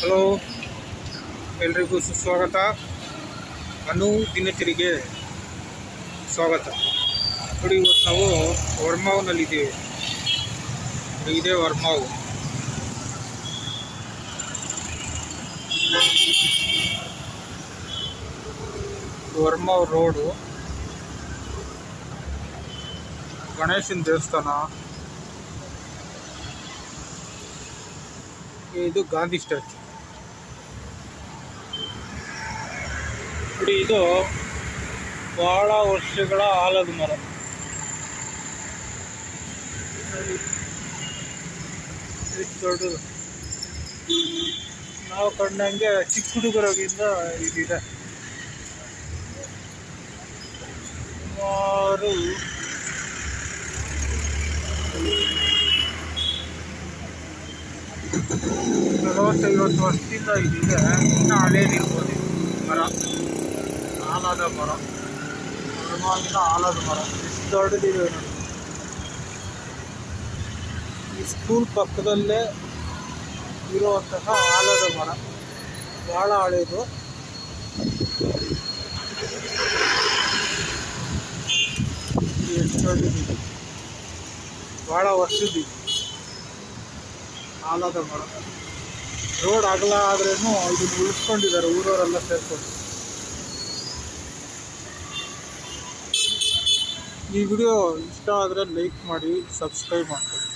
hello ಎಲ್ರಿಗೂ ಸುಸ್ವಾಗತ ಅನು ದಿನಚರಿಗೆ ಸ್ವಾಗತ ನೋಡಿ ಇವತ್ತು ನಾವು ವರ್ಮಾವ್ನಲ್ಲಿದ್ದೀವಿ ಇದೇ ವರ್ಮಾವ್ ವರ್ಮಾವ್ ರೋಡು ಗಣೇಶನ ದೇವಸ್ಥಾನ ಇದು ಗಾಂಧಿ ಸ್ಟ್ಯಾಚ್ಯೂ ನೋಡಿ ಇದು ಬಹಳ ವರ್ಷಗಳ ಆಲದ ಮರ ನೋಡಿ, ಎಷ್ಟು ದೊಡ್ಡದು ನಾವು ಕಂಡಂಗೆ ಚಿಕ್ಕ ಹುಡುಗರಾಗಿಂದ ಇದಿದೆ ಸುಮಾರು ನಲವತ್ತೈವತ್ತು ವರ್ಷದಿಂದ ಇದಿದೆ ಇನ್ನೂ ಹಳೇದಿರ್ಬೋದು ಇದು ಮರ ಆಲದ ಮರ ಪರವಾಗಿನ ಆಲದ ಮರ ಎಷ್ಟು ದೊಡ್ಡದಿದೆ ನೋಡಿ ಈ ಸ್ಕೂಲ್ ಪಕ್ಕದಲ್ಲೇ ಇರುವಂತಹ ಆಲದ ಮರ ಭಾಳ ಹಳೇದು ಎಷ್ಟು ದೊಡ್ಡದಿದೆ ಭಾಳ ವರ್ಷದಿದೆ ಆಲದ ಮರ ರೋಡ್ ಅಗಲ ಆದ್ರೇನು ಇದನ್ನ ಉಳಿಸ್ಕೊಂಡಿದ್ದಾರೆ ಊರವರೆಲ್ಲ ಸೇರ್ಕೊಂಡು ಈ ವಿಡಿಯೋ ಇಷ್ಟ ಆದರೆ ಲೈಕ್ ಮಾಡಿ ಸಬ್ಸ್ಕ್ರೈಬ್ ಮಾಡ್ಕೊಳ್ಳಿ